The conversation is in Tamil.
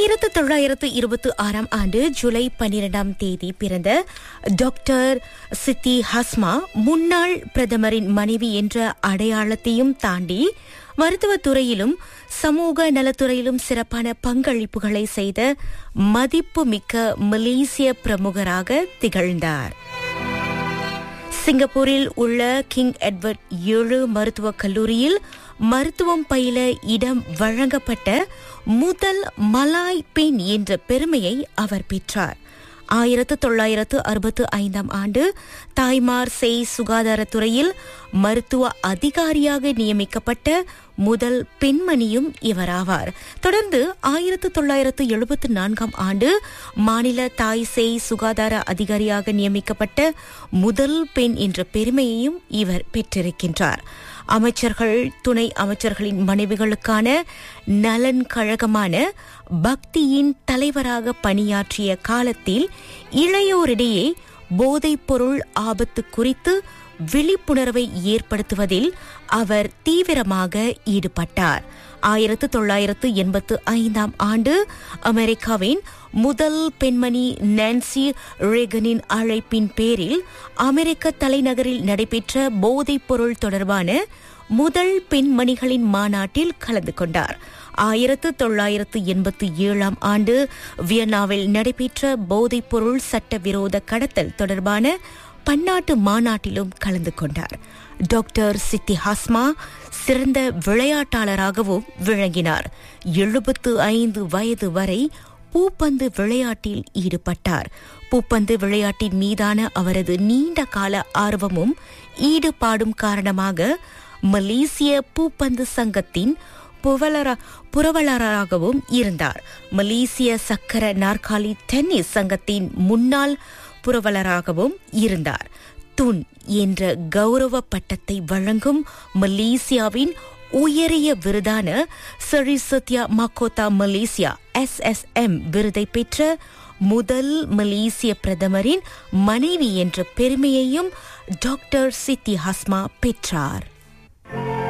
ஆயிரத்து தொள்ளாயிரத்து இருபத்தி ஆறாம் ஆண்டு ஜூலை பன்னிரெண்டாம் தேதி பிறந்த டாக்டர் சித்தி ஹஸ்மா முன்னாள் பிரதமரின் மனைவி என்ற அடையாளத்தையும் தாண்டி மருத்துவத் துறையிலும் சமூக நலத்துறையிலும் சிறப்பான பங்களிப்புகளை செய்த மதிப்புமிக்க மலேசிய பிரமுகராக திகழ்ந்தார் சிங்கப்பூரில் உள்ள கிங் எட்வர்ட் ஏழு மருத்துவக் கல்லூரியில் மருத்துவம் பயில இடம் வழங்கப்பட்ட முதல் மலாய் பெண் என்ற பெருமையை அவர் பெற்றார் ஆயிரத்து தொள்ளாயிரத்து அறுபத்து ஐந்தாம் ஆண்டு தாய்மார் செய் சுகாதாரத்துறையில் மருத்துவ அதிகாரியாக நியமிக்கப்பட்ட முதல் பெண்மணியும் இவராவார் தொடர்ந்து ஆயிரத்து தொள்ளாயிரத்து எழுபத்து நான்காம் ஆண்டு மாநில தாய் சேய் சுகாதார அதிகாரியாக நியமிக்கப்பட்ட முதல் பெண் என்ற பெருமையையும் இவர் பெற்றிருக்கின்றார் அமைச்சர்கள் துணை அமைச்சர்களின் மனைவிகளுக்கான நலன் கழகமான பக்தியின் தலைவராக பணியாற்றிய காலத்தில் இளையோரிடையே போதைப்பொருள் ஆபத்து குறித்து விழிப்புணர்வை ஏற்படுத்துவதில் அவர் தீவிரமாக ஈடுபட்டார் ஆயிரத்து தொள்ளாயிரத்து எண்பத்து ஐந்தாம் ஆண்டு அமெரிக்காவின் முதல் பெண்மணி நான்சி ரேகனின் அழைப்பின் பேரில் அமெரிக்க தலைநகரில் நடைபெற்ற போதைப்பொருள் தொடர்பான முதல் பெண்மணிகளின் மாநாட்டில் கலந்து கொண்டார் ஆயிரத்து தொள்ளாயிரத்து எண்பத்தி ஏழாம் ஆண்டு வியன்னாவில் நடைபெற்ற போதைப்பொருள் சட்டவிரோத கடத்தல் தொடர்பான பன்னாட்டு மாநாட்டிலும் கலந்து கொண்டார் டாக்டர் சித்தி ஹாஸ்மா சிறந்த விளையாட்டாளராகவும் விளங்கினார் எழுபத்து ஐந்து வயது வரை பூப்பந்து விளையாட்டில் ஈடுபட்டார் பூப்பந்து விளையாட்டின் மீதான அவரது நீண்ட கால ஆர்வமும் ஈடுபாடும் காரணமாக மலேசிய பூப்பந்து சங்கத்தின் புவலர- புரவலராகவும் இருந்தார் மலேசிய சக்கர நாற்காலி டென்னிஸ் சங்கத்தின் முன்னாள் புரவலராகவும் இருந்தார் துன் என்ற கௌரவ பட்டத்தை வழங்கும் மலேசியாவின் உயரிய விருதான சரி சத்யா மக்கோத்தா மலேசியா எஸ்எஸ்எம் விருதை பெற்ற முதல் மலேசிய பிரதமரின் மனைவி என்ற பெருமையையும் டாக்டர் சித்தி ஹஸ்மா பெற்றார்